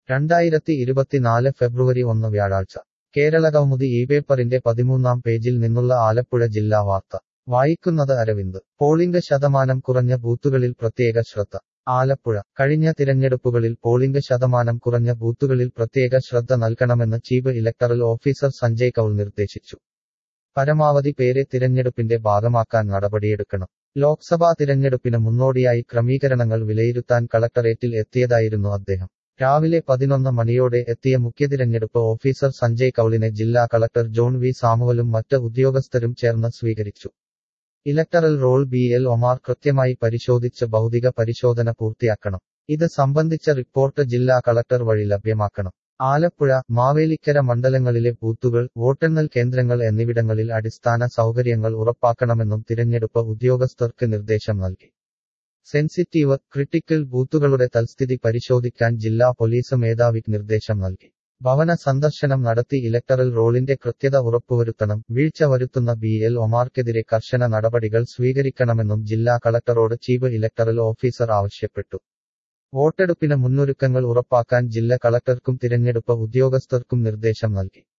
രണ്ടായിരത്തി ഇരുപത്തിനാല് ഫെബ്രുവരി ഒന്ന് വ്യാഴാഴ്ച കേരളകൗമുദി ഈ പേപ്പറിന്റെ പതിമൂന്നാം പേജിൽ നിന്നുള്ള ആലപ്പുഴ ജില്ലാ വാർത്ത വായിക്കുന്നത് അരവിന്ദ് പോളിംഗ് ശതമാനം കുറഞ്ഞ ബൂത്തുകളിൽ പ്രത്യേക ശ്രദ്ധ ആലപ്പുഴ കഴിഞ്ഞ തിരഞ്ഞെടുപ്പുകളിൽ പോളിംഗ് ശതമാനം കുറഞ്ഞ ബൂത്തുകളിൽ പ്രത്യേക ശ്രദ്ധ നൽകണമെന്ന് chief electoral officer Sanjay Kaul നിർദ്ദേശിച്ചു പരമാവധി പേരെ തിരഞ്ഞെടുപ്പിന്റെ ഭാഗമാക്കാൻ നടപടിയെടുക്കണം ലോക്സഭാ തിരഞ്ഞെടുപ്പിന് മുന്നോടിയായി ക്രമീകരണങ്ങൾ വിലയിരുത്താൻ കളക്ടറേറ്റിൽ എത്തിയതായിരുന്നു അദ്ദേഹം രാവിലെ പതിനൊന്ന് മണിയോടെ എത്തിയ മുഖ്യ തിരഞ്ഞെടുപ്പ് ഓഫീസർ സഞ്ജയ് കൌളിനെ ജില്ലാ കളക്ടർ ജോൺ വി സാമുവലും മറ്റ് ഉദ്യോഗസ്ഥരും ചേർന്ന് സ്വീകരിച്ചു ഇലക്ടറൽ റോൾ ബി എൽ ഒമാർ കൃത്യമായി പരിശോധിച്ച് ഭൗതിക പരിശോധന പൂർത്തിയാക്കണം ഇത് സംബന്ധിച്ച റിപ്പോർട്ട് ജില്ലാ കളക്ടർ വഴി ലഭ്യമാക്കണം ആലപ്പുഴ മാവേലിക്കര മണ്ഡലങ്ങളിലെ ബൂത്തുകൾ വോട്ടെണ്ണൽ കേന്ദ്രങ്ങൾ എന്നിവിടങ്ങളിൽ അടിസ്ഥാന സൗകര്യങ്ങൾ ഉറപ്പാക്കണമെന്നും തിരഞ്ഞെടുപ്പ് ഉദ്യോഗസ്ഥർക്ക് നിർദ്ദേശം നൽകി സെൻസിറ്റീവ് ക്രിട്ടിക്കൽ ബൂത്തുകളുടെ തൽസ്ഥിതി പരിശോധിക്കാൻ ജില്ലാ പോലീസ് മേധാവിക്ക് നിർദ്ദേശം നൽകി ഭവന സന്ദർശനം നടത്തി ഇലക്ടറൽ റോളിന്റെ കൃത്യത ഉറപ്പുവരുത്തണം വീഴ്ച വരുത്തുന്ന ബി എൽ ഒമാർക്കെതിരെ കർശന നടപടികൾ സ്വീകരിക്കണമെന്നും ജില്ലാ കളക്ടറോട് ചീഫ് ഇലക്ടറൽ ഓഫീസർ ആവശ്യപ്പെട്ടു വോട്ടെടുപ്പിന് മുന്നൊരുക്കങ്ങൾ ഉറപ്പാക്കാൻ ജില്ലാ കളക്ടർക്കും തിരഞ്ഞെടുപ്പ് ഉദ്യോഗസ്ഥർക്കും നിർദ്ദേശം നൽകി